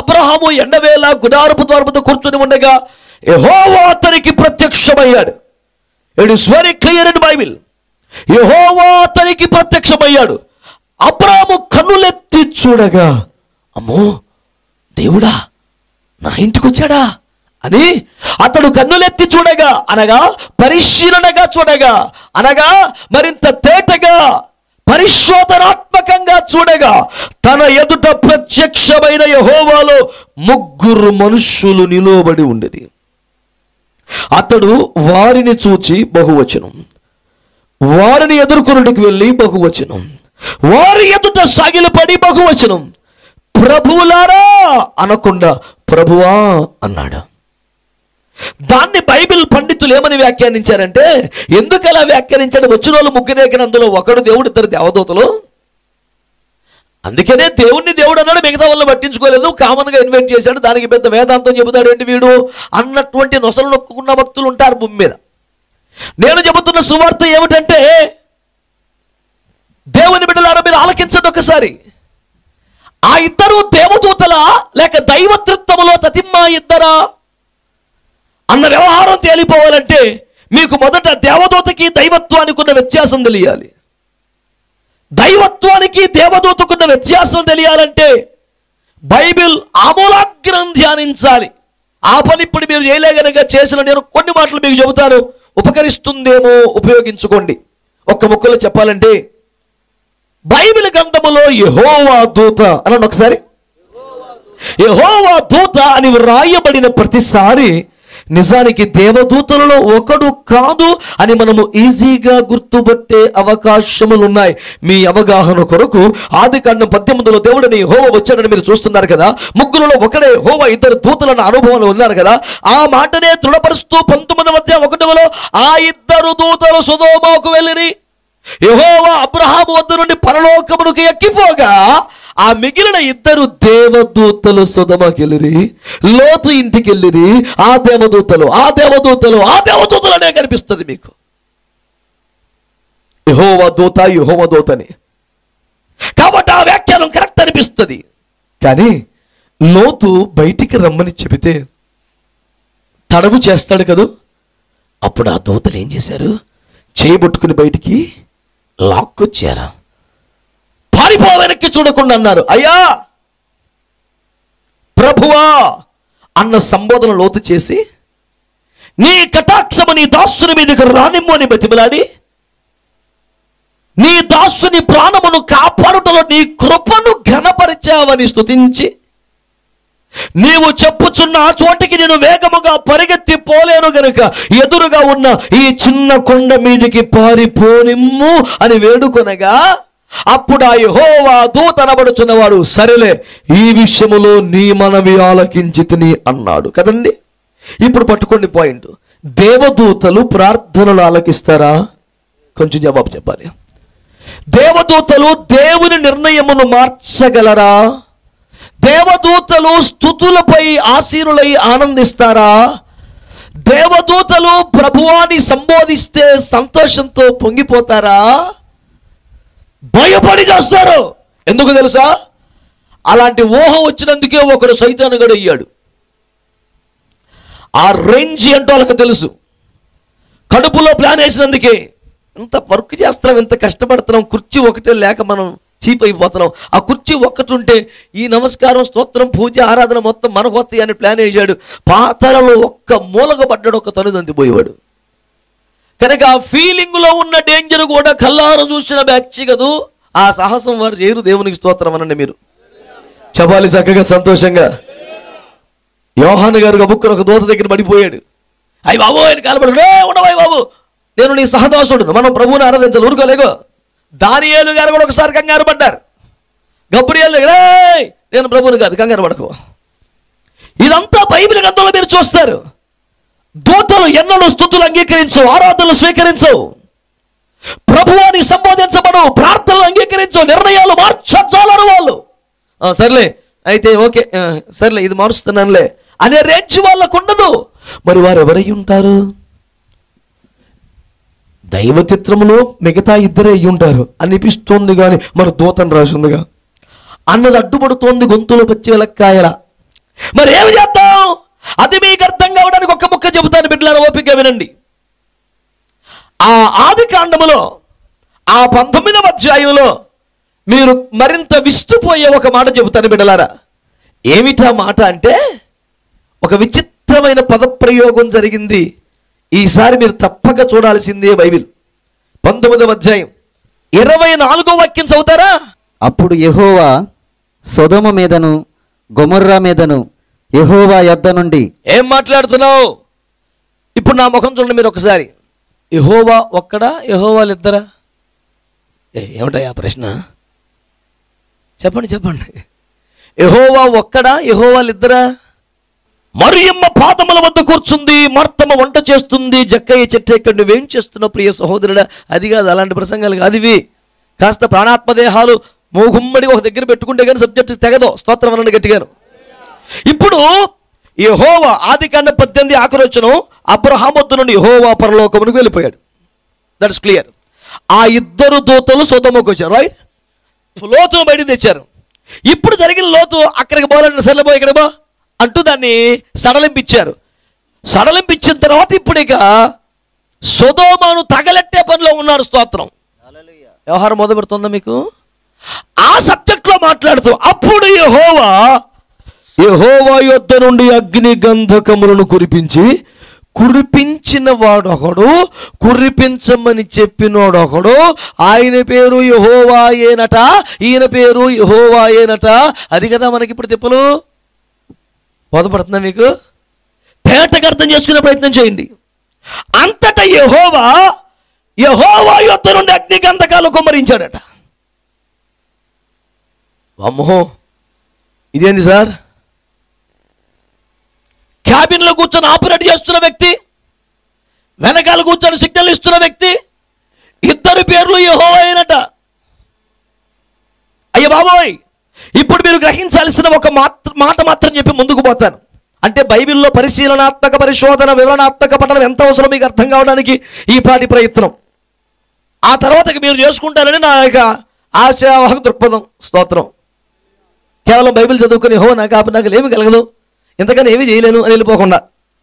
అబ్రహాము ఎండవేళ గుడారపు ద్వారపుతో కూర్చొని ఉండగా యెహోవా అతనికి ప్రత్యక్షమయ్యాడు it is very clear in Bible యెహోవా అతనికి ప్రత్యక్షమయ్యాడు అబ్రాము కన్నులెత్తి చూడగా అమ్మో దేవుడా నా ఇంటికి వచ్చాడా అని అతడు కన్నులెత్తి చూడగా అనగా పరిశీలనగా చూడగా అనగా మరింత తేటగా పరిశోధనాత్మకంగా చూడగా తన ఎదుట ప్రత్యక్షమైన యహోవాలో ముగ్గురు మనుష్యులు నిలువబడి ఉండేది అతడు వారిని చూచి బహువచనం వారిని ఎదుర్కొనుడికి వెళ్ళి బహువచనం వారి ఎదుట సాగిలపడి బహువచనం ప్రభువులారా అనకుండా ప్రభువా అన్నాడు దాన్ని బైబిల్ పండితులు ఏమని వ్యాఖ్యానించారంటే ఎందుకు అలా వ్యాఖ్యానించాడు వచ్చిన వాళ్ళు ముగ్గురే కానీ అందులో ఒకడు దేవుడు ఇద్దరు దేవదూతలు అందుకనే దేవుణ్ణి దేవుడు అన్నాడు మిగతా వాళ్ళని పట్టించుకోలేదు కామన్ గా ఇన్వైట్ చేశాడు దానికి పెద్ద వేదాంతం చెబుతాడు ఏంటి వీడు అన్నటువంటి నొసలు నొక్కున్న భక్తులు ఉంటారు భూమి మీద నేను చెబుతున్న సువార్త ఏమిటంటే దేవుని బిడ్డలారా మీరు ఆలకించండి ఒకసారి ఆ ఇద్దరు దేవదూతల లేక దైవతృత్వములో తతిమ్మ ఇద్దరా అన్న వ్యవహారం తేలిపోవాలంటే మీకు మొదట దేవదూతకి దైవత్వానికి ఉన్న వ్యత్యాసం తెలియాలి దైవత్వానికి దేవదూతకున్న వ్యత్యాసం తెలియాలంటే బైబిల్ ఆమూలాగ్రం ధ్యానించాలి ఆ పని ఇప్పుడు మీరు చేయలే గనక చేసిన నేను కొన్ని మాటలు మీకు చెబుతాను ఉపకరిస్తుందేమో ఉపయోగించుకోండి ఒక్క ముక్కలో చెప్పాలంటే బైబిల్ గ్రంథములో యెహోవా దూత అనండి ఒకసారి యెహోవా దూత అని వ్రాయబడిన ప్రతిసారి నిజానికి దేవదూతలలో ఒకడు కాదు అని మనము ఈజీగా గుర్తుపట్టే అవకాశములు ఉన్నాయి మీ అవగాహన కొరకు ఆది కాండం పద్దెనిమిదిలో దేవుడిని హోవ వచ్చాడని మీరు చూస్తున్నారు కదా ముగ్గురులో ఒకడే హోవ ఇద్దరు దూతలన్న అనుభవంలో ఉన్నారు కదా ఆ మాటనే దృఢపరుస్తూ పంతొమ్మిది మధ్య ఒకటిలో ఆ ఇద్దరు దూతలు సుధోమాకు వెళ్ళిరి యెహోవా అబ్రహాము వద్ద నుండి పరలోకమునకు ఎక్కిపోగా ఆ మిగిలిన ఇద్దరు దేవదూతలు సుధమకెళ్ళిరి లోతు ఇంటికి వెళ్ళిరి ఆ దేవదూతలు ఆ దేవదూతలు ఆ దేవదూతలు అనే కనిపిస్తుంది మీకు యహోవ దూత యహోవ దూతని కాబట్టి ఆ వ్యాఖ్యానం కరెక్ట్ అనిపిస్తుంది కానీ లోతు బయటికి రమ్మని చెబితే తడవు చేస్తాడు కదూ అప్పుడు ఆ దూతలు ఏం చేశారు చేయబట్టుకుని బయటికి లాక్కొచ్చారా పారిపో వెనక్కి చూడకుండా అన్నారు అయ్యా ప్రభువా అన్న సంబోధన లోతు చేసి నీ కటాక్షము నీ దాసుని మీదకి రానిమ్ము అని బతిమలాడి నీ దాసుని ప్రాణమును కాపాడుటలో నీ కృపను ఘనపరిచావని స్తుతించి నీవు చెప్పుచున్న ఆ చోటికి నేను వేగముగా పరిగెత్తి పోలేను గనుక ఎదురుగా ఉన్న ఈ చిన్న కొండ మీదికి పారిపోనిమ్ము అని వేడుకొనగా అప్పుడు ఆ యెహోవా దూత అనబడుచున్నవాడు సరేలే ఈ విషయములో నీ మనవి ఆలకించి తిని అన్నాడు కదండి ఇప్పుడు పట్టుకోండి పాయింట్ దేవదూతలు ప్రార్థనలు ఆలకిస్తారా కొంచెం జవాబు చెప్పాలి దేవదూతలు దేవుని నిర్ణయమును మార్చగలరా దేవదూతలు స్థుతులపై ఆసీనులై ఆనందిస్తారా దేవదూతలు ప్రభువాని సంబోధిస్తే సంతోషంతో పొంగిపోతారా భయపడి చేస్తారు ఎందుకు తెలుసా అలాంటి ఊహ వచ్చినందుకే ఒకడు సైతానుగడు అయ్యాడు ఆ రేంజ్ ఏంటో వాళ్ళకి తెలుసు కడుపులో ప్లాన్ వేసినందుకే ఇంత వర్క్ చేస్తున్నాం ఇంత కష్టపడుతున్నాం కుర్చీ ఒకటే లేక మనం చీప్ అయిపోతున్నాం ఆ కుర్చీ ఒక్కటి ఉంటే ఈ నమస్కారం స్తోత్రం పూజ ఆరాధన మొత్తం మనకు వస్తాయి అని ప్లాన్ వేసాడు పాతరలో ఒక్క మూలక పడ్డాడు ఒక తనుదంతి పోయేవాడు కనుక ఆ ఫీలింగ్ లో ఉన్న డేంజర్ కూడా కల్లారు చూసిన బ్యాచ్ కదూ ఆ సాహసం వారు చేయరు దేవునికి స్తోత్రం అనండి మీరు చెప్పాలి చక్కగా సంతోషంగా యోహాన్ గారు గబుక్కుని ఒక దూత దగ్గర పడిపోయాడు అయ్యి బాబు ఆయన కాలపడు "ఏ, ఉండవయ్య బాబు నేను నీ సహదాసుడు మనం ప్రభువుని ఆరాధించాలి ఊరుకోలేగో దానియేలు గారు కూడా ఒకసారి కంగారు పడ్డారు గబ్బుడియాలు "ఏయ్, నేను ప్రభువుని కాదు కంగారు పడకు ఇదంతా బైబిల్ గ్రంథంలో మీరు చూస్తారు దూతలు ఎన్నడూ స్థుతులు అంగీకరించవు ఆరాధనలు స్వీకరించవు ప్రభువాని సంబోధించబడు ప్రార్థనలు అంగీకరించవు నిర్ణయాలు మార్చాలను వాళ్ళు ఆ, సర్లే అయితే ఓకే ఆ, సర్లే ఇది మారుస్తున్నానులే అనే రేంజ్ వాళ్ళకు ఉండదు మరి వారు ఎవరై ఉంటారు దైవచిత్రములో మిగతా ఇద్దరే అయి ఉంటారు అనిపిస్తోంది కానీ మరి దూతను రాసిందిగా అన్నది అడ్డుపడుతోంది గొంతులో పచ్చి వెలక్కాయల మరి ఏమి చేద్దాం అది మీకు అర్థం కావడానికి ఒక్క ముక్క చెబుతాను బిడ్డలారా ఓపిక వినండి ఆ ఆది కాండములో ఆ పంతొమ్మిదవ అధ్యాయంలో మీరు మరింత విస్తుపోయే ఒక మాట చెబుతాను బిడ్డలారా ఏమిటా మాట అంటే ఒక విచిత్రమైన పదప్రయోగం జరిగింది ఈసారి మీరు తప్పక చూడాల్సిందే బైబిల్ పంతొమ్మిదవ అధ్యాయం ఇరవై నాలుగో వాక్యం చదువుతారా అప్పుడు యెహోవా సొదొమ మీదను గొమొర్రా మీదను యెహోవా యొద్ద నుండి ఏం మాట్లాడుతున్నావు ఇప్పుడు నా ముఖం చూడండి మీరు ఒకసారి యహోవా ఒక్కడా యహోవాలు ఇద్దరా ఏ ఏమిటా ఆ ప్రశ్న చెప్పండి చెప్పండి యహోవా ఒక్కడా యహోవాలు ఇద్దరా మరియమ్మ పాదముల వద్ద కూర్చుంది మర్తమ్మ వంట చేస్తుంది జక్కయ్య చెట్టు ఇక్కడ నువ్వేం చేస్తున్నావు ప్రియ సహోదరుడా అది కాదు అలాంటి ప్రసంగాలు కాదు ఇవి కాస్త ప్రాణాత్మదేహాలు మూగుమ్మడి ఒక దగ్గర పెట్టుకుంటే కానీ సబ్జెక్ట్ తెగదు స్తోత్రం అనండి గట్టిగాను ఇప్పుడు యహోవా ఆది కాండ పద్దెనిమిది ఆకరోచనం అబ్రహాం వద్ద నుండి యహోవా పరలోకమునికి వెళ్ళిపోయాడు దట్స్ క్లియర్ ఆ ఇద్దరు దూతలు సొదముకు వచ్చారు రైట్ లోతును బయట తెచ్చారు ఇప్పుడు జరిగిన లోతు అక్కడికి పోవాలని సెల్లబో ఇక్కడ బో అంటూ దాన్ని సడలింపిచ్చారు సడలింపిచ్చిన తర్వాత ఇప్పుడు ఇక సొదోమాను తగలెట్టే పనిలో ఉన్నారు స్తోత్రం వ్యవహారం మొదలు పెడుతుందా మీకు ఆ సబ్జెక్ట్లో మాట్లాడుతూ అప్పుడు యహోవా యహోవా యొద్ద నుండి అగ్ని గంధకములను కురిపించి కురిపించిన వాడొకడు కురిపించమని చెప్పినోడొకడు ఆయన పేరు యహోవాయేనట ఈయన పేరు యహోవాయేనట అది కదా మనకి ఇప్పుడు తిప్పలు బోధపడుతుందా మీకు తేటగా అర్థం చేసుకునే ప్రయత్నం చేయండి అంతటా యహోవా యహోవా యొద్ద నుండి అగ్ని గంధకాలు కుమ్మరించాడట అమ్మో ఇదేంది సార్ క్యాబిన్లో కూర్చొని ఆపరేట్ చేస్తున్న వ్యక్తి వెనకాల కూర్చొని సిగ్నల్ ఇస్తున్న వ్యక్తి ఇద్దరు పేర్లు యెహోవా అయినట అయ్య బాబోయ్ ఇప్పుడు మీరు గ్రహించాల్సిన ఒక మాత్ర మాట మాత్రం చెప్పి ముందుకు పోతాను అంటే బైబిల్లో పరిశీలనాత్మక పరిశోధన వివరణాత్మక పఠనం ఎంత అవసరం మీకు అర్థం కావడానికి ఈ పాటి ప్రయత్నం ఆ తర్వాత ఇక మీరు చేసుకుంటారని నా యొక్క ఆశావాహక దృక్పథం స్తోత్రం కేవలం బైబిల్ చదువుకుని హో నాకు ఆప నాకు ఏమి కలగదు ఇంతకని ఏమీ చేయలేను అని వెళ్ళిపోకుండా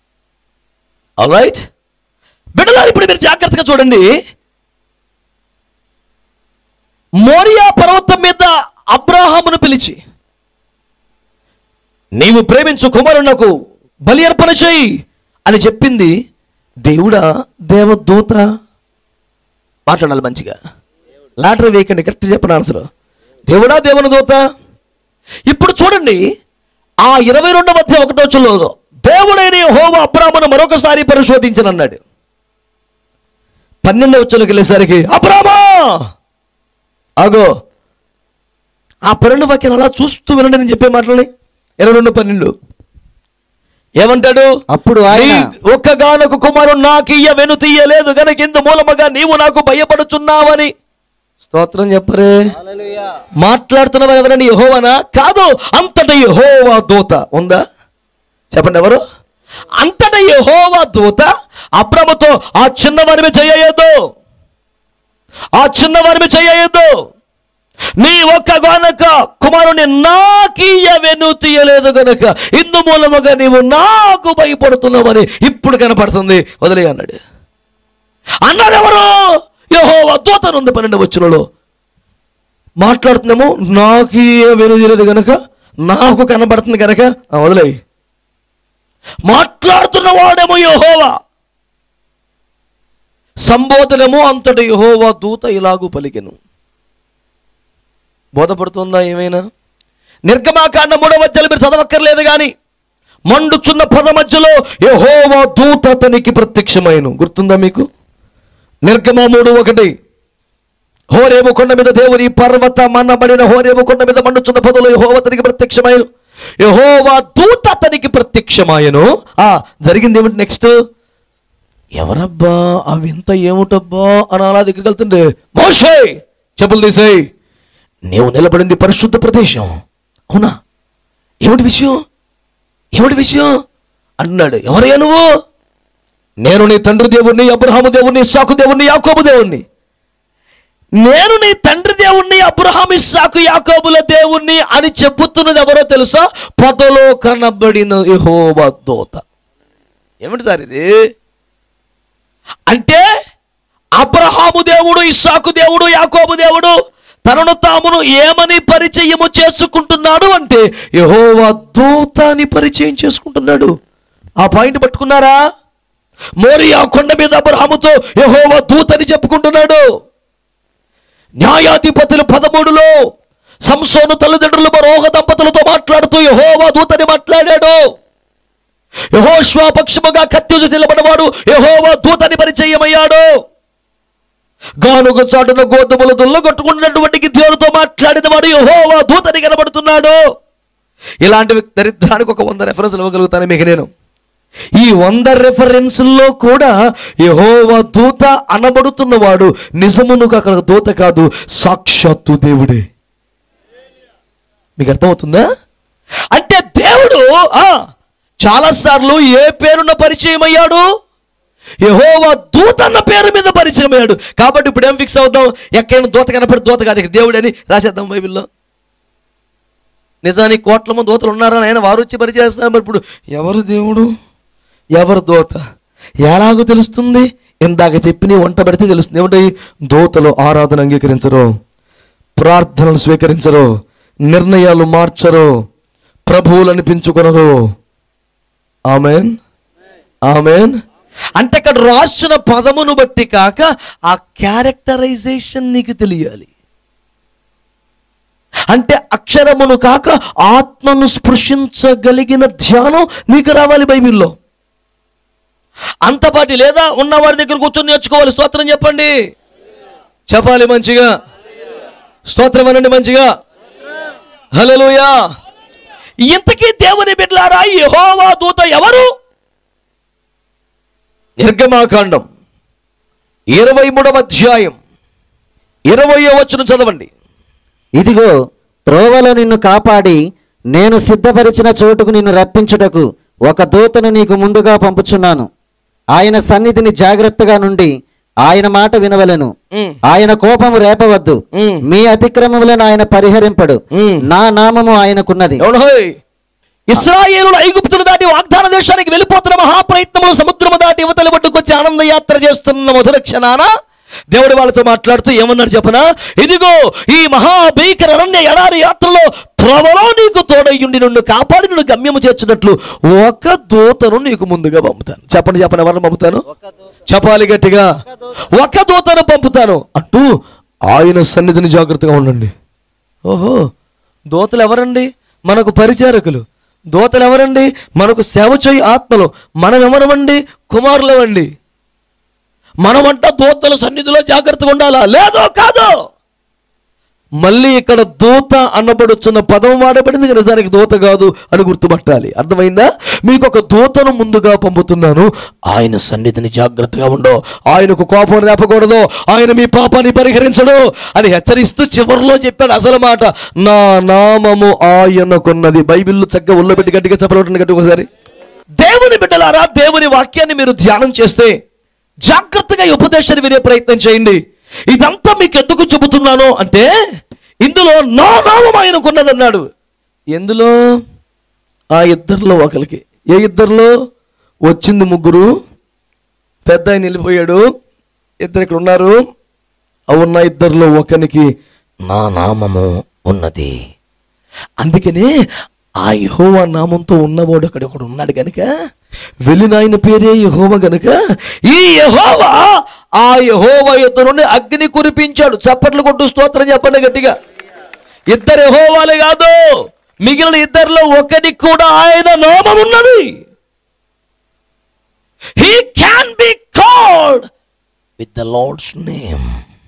రైట్ బిడ్డలారు ఇప్పుడు మీరు జాగ్రత్తగా చూడండి మోరియా పర్వతం మీద అబ్రాహామును పిలిచి నీవు ప్రేమించు కుమారునకు బలి అర్పణ చేయి అని చెప్పింది దేవుడా దేవదూత మాట్లాడాలి మంచిగా లాటరీ వేయకండి కరెక్ట్ చెప్పండి ఆన్సర్ దేవుడా దేవుని దూత ఇప్పుడు చూడండి ఆ ఇరవై రెండవ మధ్య ఒకటో చుల్లో దేవుడైన హోమ అబ్రాహ్మను మరొకసారి పరిశోధించనన్నాడు పన్నెండవ వచ్చలోకి వెళ్ళేసరికి అబ్రామా ఆగో ఆ పన్నెండు వాక్యం అలా చూస్తూ వినండి నేను చెప్పే మాటలని ఇరవై రెండు పన్నెండు ఏమంటాడు అప్పుడు ఆయన నీ ఒక్కగానొక కుమారుడు నాకు ఇయ్య వెను తీయలేదు గనక ఇందు మూలముగా నీవు నాకు భయపడుచున్నావని స్తోత్రం చెప్పరే మాట్లాడుతున్నవా ఎవరని యహోవనా కాదు అంతట యహోవా దూత ఉందా చెప్పండి ఎవరు అంతట యహోవా దూత అబ్రమతో ఆ చిన్నవారిని చేయలేదు ఆ చిన్నవారిని చేయలేదు నీ ఒక్క గనక కుమారుని నాకీయ వెను తీయలేదు గనక ఇందు మూలముగా నీవు నాకు భయపడుతున్నావని ఇప్పుడు కనపడుతుంది వదిలే అన్నాడు అన్నాడు ఎవరు యహోవా దూతనుంది పన్నెండు వచ్చినలో మాట్లాడుతున్నాము నాకు ఏ వెను తీయలేదు గనక నాకు కనబడుతుంది గనక ఆ, వదిలేయ్ మాట్లాడుతున్న వాడేమో యహోవా సంబోధనము అంతటి యహోవా దూత ఇలాగూ పలికెను బోధపడుతుందా ఏమైనా నిర్గమాకాండ మూడవ మధ్యలో మీరు చదవక్కర్లేదు కానీ మండుచున్న పద మధ్యలో యహోవా దూత అతనికి ప్రత్యక్షమైను గుర్తుందా మీకు నిర్గమ మూడు ఒకటి హోరేము కొండ మీద దేవుని పర్వత మన్నబడిన హోరేము కొండ మీద మండుచున్న పదలో యహోవ అతనికి ప్రత్యక్షమాయను యహోవా దూత అతనికి ప్రత్యక్షమాయను ఆ జరిగింది ఏమిటి నెక్స్ట్ ఎవరబ్బా ఆ వింత ఏమిటబ్బా అని అలా దగ్గరికి వెళ్తుండే మోషే చెప్పులు తీసేయ్ నీవు నిలబడింది పరిశుద్ధ ప్రదేశం అవునా ఏమిటి విషయం ఏమిటి విషయం అన్నాడు ఎవరయ్యా నువ్వు నేను నీ తండ్రి దేవుణ్ణి అబ్రహాము దేవుణ్ణి సాకు దేవుణ్ణి యాకోబు దేవుణ్ణి నేను నీ తండ్రి దేవుణ్ణి అబ్రహాం ఇస్సాకు యాకోబుల దేవుణ్ణి అని చెబుతున్నది ఎవరో తెలుసా పొదలో కనబడిన యెహోవా దూత ఏమిటి సార్ ఇది అంటే అబ్రహాము దేవుడు ఇస్సాకు దేవుడు యాకోబు దేవుడు తనను తామును ఏమని పరిచయము చేసుకుంటున్నాడు అంటే యహోవా దూతాని పరిచయం చేసుకుంటున్నాడు ఆ పాయింట్ పట్టుకున్నారా మోరియా కొండ మీద అబ్రహాముతో యహోవా దూతని చెప్పుకుంటున్నాడు న్యాయాధిపతులు పదమూడులో సంసోను తల్లిదండ్రులు మరోహ దంపతులతో మాట్లాడుతూ యహోవా దూతని మాట్లాడాడు యహోశ్వా పక్షముగా కత్తి నిలబడవాడు యహోవా దూతని పరిచయమయ్యాడు గానుగ చాటున గోధుమలు దుల్లగొట్టుకున్నటువంటి గిద్యోనుతో మాట్లాడిన వాడు యహోవా దూతని కనబడుతున్నాడు ఇలాంటి దరిద్రానికి ఒక వంద రెఫరెన్స్లు ఇవ్వగలుగుతాను మీకు నేను ఈ వంద రెఫరెన్స్లో కూడా యహోవా దూత అనబడుతున్నవాడు నిజమునుకు అక్కడ దూత కాదు సాక్షాత్తు దేవుడే మీకు అర్థమవుతుందా అంటే దేవుడు ఆ చాలాసార్లు ఏ పేరున పరిచయం అయ్యాడు యహోవా దూత అన్న పేరు మీద పరిచయం అయ్యాడు కాబట్టి ఇప్పుడు ఏం ఫిక్స్ అవుతాం ఎక్కడైనా దూత కనపడి దూత కాదు ఇక దేవుడు అని రాసేద్దాం బైబిల్లో నిజానికి కోట్ల మంది దూతలు ఉన్నారని ఆయన వారు వచ్చి పరిచయం చేస్తున్నారు మరి ఇప్పుడు ఎవరు దేవుడు ఎవరు దూత ఎలాగో తెలుస్తుంది ఇందాక చెప్పి వంట పడితే తెలుస్తుంది ఏమంటే దూతలు ఆరాధన అంగీకరించరు ప్రార్థనలు స్వీకరించరు నిర్ణయాలు మార్చరు ప్రభువులు అనిపించుకొనరు ఆమెన్ ఆమెన్ అంటే ఇక్కడ రాసిన పదమును బట్టి కాక ఆ క్యారెక్టరైజేషన్ నీకు తెలియాలి అంటే అక్షరమును కాక ఆత్మను స్పృశించగలిగిన ధ్యానం నీకు రావాలి బైబిల్లో అంతపాటి లేదా ఉన్నవాడి దగ్గర కూర్చొని నేర్చుకోవాలి స్తోత్రం చెప్పండి చెప్పాలి మంచిగా స్తోత్రం అనండి మంచిగా హలోయా ఇంతకీ దేవుని బిడ్లారా యెహోవా దూత ఎవరు నిర్గమాకాండం ఇరవై మూడవ అధ్యాయం ఇరవయో వచ్చును చదవండి ఇదిగో త్రోవలో నిన్ను కాపాడి నేను సిద్ధపరిచిన చోటుకు నిన్ను రప్పించుటకు ఒక దూతను నీకు ముందుగా పంపుచున్నాను ఆయన సన్నిధిని జాగ్రత్తగా నుండి ఆయన మాట వినవలెను ఉమ్, ఆయన కోపము రేపవద్దు ఉమ్. మీ అతిక్రమములను ఆయన పరిహరింపడు ఉమ్. నా నామము ఆయనకున్నది ఎవడోయ్ ఇస్రాయేలు ఐగుప్తులు దాటి వాగ్దాన దేశానికి వెళ్ళిపోతున్న మహాప్రయత్నములు సముద్రము దాటి యువతల పట్టుకొచ్చి ఆనంద యాత్ర చేస్తున్న మొదటి క్షణాన దేవుడి వాళ్ళతో మాట్లాడుతూ ఏమన్నాడు చెప్పనా ఇదిగో ఈ మహాభీకర అరణ్య ఎడారి యాత్రలో త్రోవలో నీకు తోడయ్యుండి నుండి కాపాడి నుండి గమ్యము చేర్చినట్లు ఒక దూతను నీకు ముందుగా పంపుతాను చెప్పండి చెప్పండి ఎవరిని పంపుతాను చెప్పాలి గట్టిగా ఒక దూతను పంపుతాను అంటూ ఆయన సన్నిధిని జాగ్రత్తగా ఉండండి ఓహో దూతలు ఎవరండి మనకు పరిచారకులు దూతలు ఎవరండి మనకు సేవ చేయి ఆత్మలు మనం ఎవరమండి కుమారులవండి మనమంట దూతల సన్నిధిలో జాగ్రత్తగా ఉండాలా లేదో కాదో మళ్ళీ ఇక్కడ దూత అన్నబడుచున్న పదం వాడబడింది కానీ నిజానికి దూత కాదు అని గుర్తుపట్టాలి అర్థమైందా మీకు ఒక దూతను ముందుగా పంపుతున్నాను ఆయన సన్నిధిని జాగ్రత్తగా ఉండో ఆయనకు కోపం రేపకూడదు ఆయన మీ పాపాన్ని పరిహరించడు అని హెచ్చరిస్తూ చివరిలో చెప్పాడు అసలు మాట నా నామము ఆయనకున్నది బైబిల్లో చక్కగా ఉల్లబెట్టి గట్టిగా చెప్పలేటండి గట్టి ఒకసారి దేవుని బిడ్డలారా దేవుని వాక్యాన్ని మీరు ధ్యానం చేస్తే జాగ్రత్తగా ఈ ఉపదేశాన్ని వినే ప్రయత్నం చేయండి ఇదంతా మీకు ఎందుకు చెబుతున్నాను అంటే ఇందులో నా నామం ఆయనకున్నదన్నాడు ఎందులో ఆ ఇద్దరిలో ఒకరికి ఏ ఇద్దరిలో వచ్చింది ముగ్గురు పెద్ద ఆయన వెళ్ళిపోయాడు ఇద్దరు ఇక్కడ ఉన్నారు ఆ ఉన్న ఇద్దరిలో ఒకనికి నా నామము ఉన్నది అందుకనే ఆ యహోవా నామంతో ఉన్నవాడు అక్కడ ఒకడు ఉన్నాడు గనుక వెళ్ళిన ఆయన పేరే యహోవ గనుక ఈ యహోవా ఆ యహోవా యుద్ధ నుండి అగ్ని కురిపించాడు చప్పట్లు కొట్టు స్తోత్రం చెప్పండి గట్టిగా ఇద్దరు యహోవాలు కాదు మిగిలిన ఇద్దరిలో ఒకరికి కూడా ఆయన నామం ఉన్నది he can be called with the Lord's name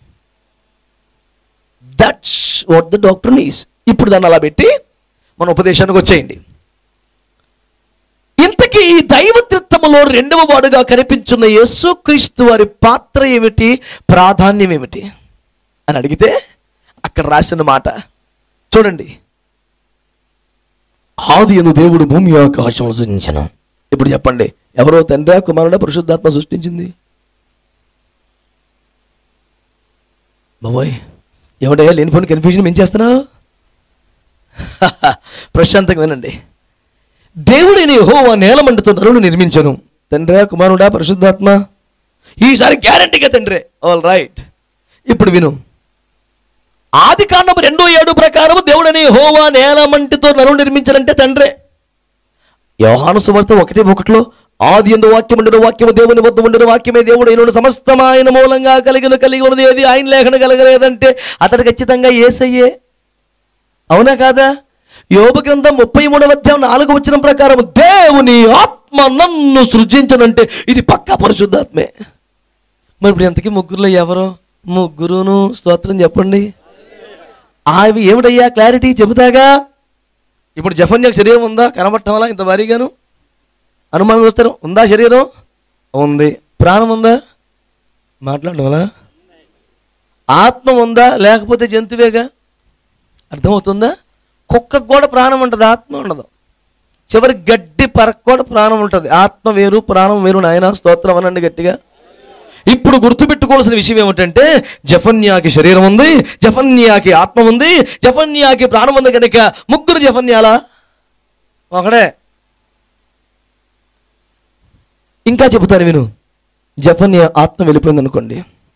that's what the doctor is ఇప్పుడు దాన్ని అలా పెట్టి మన ఉపదేశానికి వచ్చేయండి ఇంతకీ ఈ దైవతృత్వములో రెండవ వాడుగా కనిపించున్న యేసుక్రీస్తు వారి పాత్ర ఏమిటి ప్రాధాన్యం ఏమిటి అని అడిగితే అక్కడ రాసిన మాట చూడండి ఆది ఎందు దేవుడు భూమి ఆకాశం సృజించను ఇప్పుడు చెప్పండి ఎవరో తండ్రి కుమారుడ పరిశుద్ధాత్మ సృష్టించింది బాబోయ్ ఏమిటే లేనిపోయిన కన్ఫ్యూజన్ ఏం చేస్తున్నావు ప్రశాంతంగా వినండి దేవుడిని యెహోవా నేలమంటుతో నరుడు నిర్మించను తండ్రి కుమారుడా పరిశుద్ధాత్మ ఈసారి గ్యారంటీగా తండ్రే ఆల్ రైట్ ఇప్పుడు విను ఆది కాండము రెండో ఏడు ప్రకారం దేవుడిని హోవా నేలమంటితో నరుడు నిర్మించాలంటే తండ్రే యోహాను సువార్త ఒకటి ఒకటిలో ఆది ఎందు వాక్యం ఉండడు వాక్యము దేవుని వద్ద ఉండడు వాక్యమే దేవుడు అయిన సమస్తం ఆయన మూలంగా కలిగిన కలిగి ఉన్నది ఏది ఆయన లేఖన కలగలేదంటే అతడు ఖచ్చితంగా ఏసయ్యే అవునా కాదా యోగ గ్రంథం ముప్పై మూడవ అధ్యాయం నాలుగు వచ్చిన ప్రకారం దేవుని ఆత్మ నన్ను సృజించనంటే ఇది పక్కా పరిశుద్ధాత్మే మరి ఇప్పుడు ఎంతకీ ముగ్గురులో ఎవరు ముగ్గురును స్తోత్రం చెప్పండి అవి ఏమిటయ్యా క్లారిటీ చెబుతాగా ఇప్పుడు జఫన్యాకు శరీరం ఉందా కనబడటం వల్ల ఇంత భారీగాను అనుమానం వస్తారు ఉందా శరీరం ఉంది ప్రాణం ఉందా మాట్లాడడం వల్ల ఆత్మ ఉందా లేకపోతే జంతువేగా అర్థమవుతుందా కుక్కకు కూడా ప్రాణం ఉంటుంది ఆత్మ ఉండదు చివరి గడ్డి పరకు కూడా ప్రాణం ఉంటుంది ఆత్మ వేరు ప్రాణం వేరు నాయన స్తోత్రం అనండి గట్టిగా ఇప్పుడు గుర్తుపెట్టుకోవాల్సిన విషయం ఏమిటంటే జఫన్యాకి శరీరం ఉంది జఫన్యాకి ఆత్మ ఉంది జఫన్యాకి ప్రాణం ఉంది కనుక ముగ్గురు జఫన్యాలా ఒకడే ఇంకా చెబుతాను విను జఫన్య ఆత్మ వెళ్ళిపోయింది అనుకోండి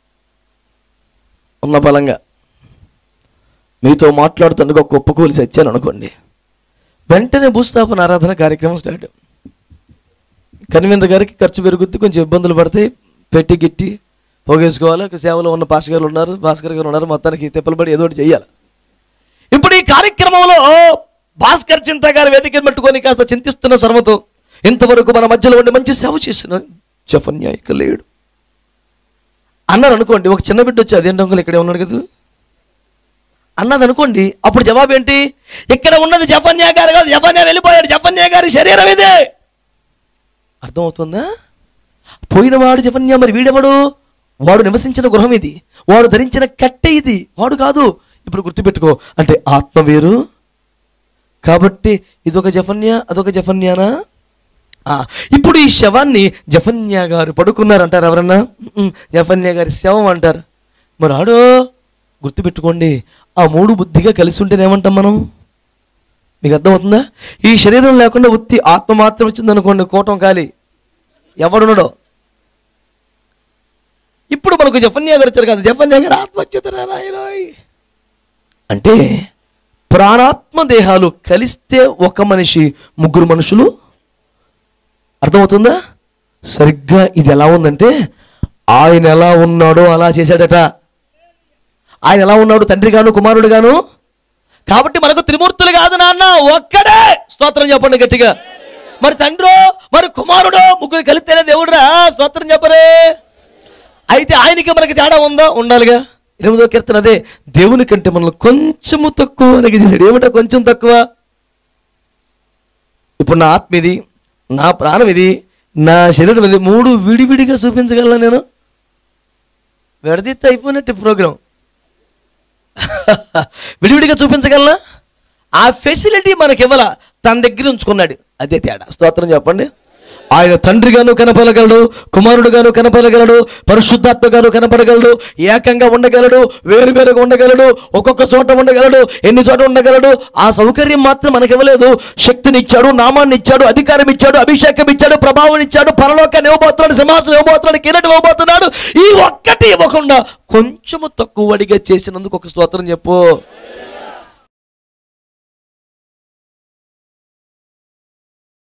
ఉన్న బలంగా మీతో మాట్లాడుతుండగా ఒక ఒప్పుకోలు చచ్చాను అనుకోండి వెంటనే భూస్థాపన ఆరాధన కార్యక్రమం స్టార్ట్ కన్వీనర్ గారికి ఖర్చు పెరుగుద్ది కొంచెం ఇబ్బందులు పడతాయి పెట్టి గిట్టి పోగేసుకోవాలి ఒక సేవలో ఉన్న పాస్ గారు ఉన్నారు భాస్కర్ గారు ఉన్నారు మొత్తానికి తిప్పలబడి ఏదో ఒకటి చెయ్యాలి ఇప్పుడు ఈ కార్యక్రమంలో భాస్కర్ చింత గారి వేదికను పెట్టుకొని కాస్త చింతిస్తున్న స్వరమతో ఇంతవరకు మన మధ్యలో ఉండి మంచి సేవ చేసిన జఫన్యాయక లేడు అన్నారు అనుకోండి ఒక చిన్న బిడ్డ వచ్చి అదేంటి అంకుల్ ఇక్కడే ఉన్నాడు కదా అన్నది అనుకోండి అప్పుడు జవాబు ఏంటి ఇక్కడ ఉన్నది జఫన్యా గారు కాదు జఫన్యా వెళ్ళిపోయాడు జఫన్యా గారి శరీరం ఇదే అర్థమవుతుందా పోయినవాడు జఫన్యా మరి వీడెవడు వాడు నివసించిన గృహం ఇది వాడు ధరించిన కట్టె ఇది వాడు కాదు ఇప్పుడు గుర్తుపెట్టుకో అంటే ఆత్మ వేరు కాబట్టి ఇదొక జఫన్యా అదొక జఫన్యానా ఆ, ఇప్పుడు ఈ శవాన్ని జఫన్యా గారు పడుకున్నారు అంటారు ఎవరన్నా ఉమ్, జఫన్యా గారి శవం అంటారు మరి ఆడో గుర్తుపెట్టుకోండి ఆ మూడు బుద్ధిగా కలిసి ఉంటేనేమంటాం మనం మీకు అర్థమవుతుందా ఈ శరీరం లేకుండా ఉత్తి ఆత్మ మాత్రం వచ్చింది అనుకోండి కోటం ఖాళీ ఎవడున్నాడో ఇప్పుడు మనకు జఫన్యా గారు వచ్చారు కదా జఫన్యా గారు ఆత్మ వచ్చిందిరా నాయనోయ్ అంటే ప్రాణాత్మ దేహాలు కలిస్తే ఒక మనిషి ముగ్గురు మనుషులు అర్థమవుతుందా సరిగ్గా ఇది ఎలా ఉందంటే ఆయన ఎలా ఉన్నాడో అలా చేశాడట ఆయన ఎలా ఉన్నాడు తండ్రి గాను కుమారుడు గాను కాబట్టి మనకు త్రిమూర్తులు కాదు నాన్న ఒక్కడే స్తోత్రం చెప్పండి గట్టిగా మరి తండ్రో మరి కుమారుడో ముగ్గురు కలిస్తేనే దేవుడురా స్తోత్రం చెప్పరే అయితే ఆయనకి మనకి తేడా ఉందా ఉండాలిగా ఎనిమిదో కీర్తన అదే దేవుని కంటే మనల్ని కొంచెము తక్కువ అని చేశాడు ఏమిటో కొంచెం తక్కువ ఇప్పుడు నా ఆత్మ ఇది నా ప్రాణం ఇది నా శరీరం ఇది మూడు విడివిడిగా చూపించగలను నేను విడదీస్తే అయిపోయినట్టు ప్రోగ్రాం విడివిడిగా చూపించగలనా ఆ ఫెసిలిటీ మనకి ఇవ్వాల తన దగ్గర ఉంచుకున్నాడు అదే తేడా స్తోత్రం చెప్పండి ఆయన తండ్రిగాను కనపడగలడు కుమారుడుగాను కనపడగలడు పరిశుద్ధాత్మగాను కనపడగలడు ఏకంగా ఉండగలడు వేరువేరుగా ఉండగలడు ఒక్కొక్క చోట ఉండగలడు ఎన్ని చోట ఉండగలడు ఆ సౌకర్యం మాత్రం మనకి ఇవ్వలేదు శక్తిని ఇచ్చాడు నామాన్ని ఇచ్చాడు అధికారం ఇచ్చాడు అభిషేకం ఇచ్చాడు ప్రభావం ఇచ్చాడు పరలోకాన్ని ఇవ్వబోతున్నాడు సింహాసనం ఇవ్వబోతున్నాడు కిరీటం ఇవ్వబోతున్నాడు ఈ ఒక్కటి ఇవ్వకుండా కొంచెము తక్కువ అడిగా చేసినందుకు ఒక స్తోత్రం చెప్పు